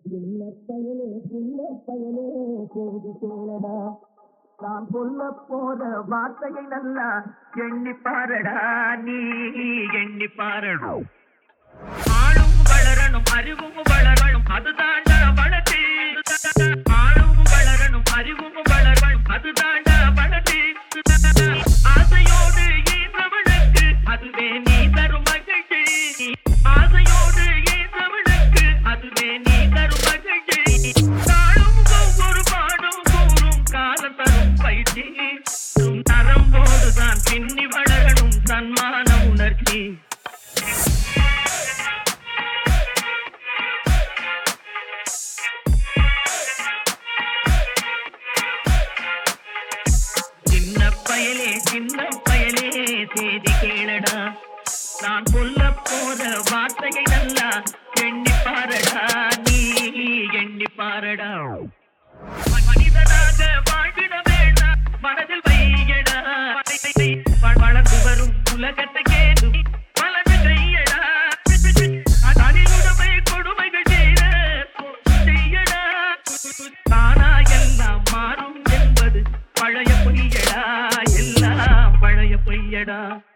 சின்ன பயலே சின்ன பயலே செய்தி கேளடா நான் சொல்ல போற வார்த்தையை நல்லா எண்ணி பாரடா நீ எண்ணி பாரடா ஆளும் வளரணும் அறிவும் வளரணும் அதுதாண்டா வளர்ச்சி ஆளும் வளரணும் அறிவும் வளரணும் அதுதாண்டா வளர்ச்சி ஆசையோடு ஈன்றவனுக்கு அதுவே நீ தரும் மகிழ்ச்சி ஆசையோடு ஈன்றவனுக்கு அதுவே நீ தரும் மகிழ்ச்சி நாளும் ஒவ்வொரு பாடும் கூறும் காலம் தரும் பயிற்சி உன் நரம்போடுதான் பின்னி வளரணும் தன்மான உணர்ச்சி சின்ன பயலே சின்ன பயலே செய்தி கேளடா நான் சொல்ல போற வார்த்தையை நல்லா எண்ணி பாரடா நீ எண்ணி பாரடா மனிதனாக வாழ்விட வேண்டாம் மனதில் வையடா வ- வளர்ந்து வரும் உலகத்தை கேடு வளர்ந்து கையடா தனியுடைமை கொடுமைகள் செய்த செய்யடா தானா எல்லாம் மாறும் என்பது பழைய பொய்யடா எல்லாம் பழைய பொய்யடா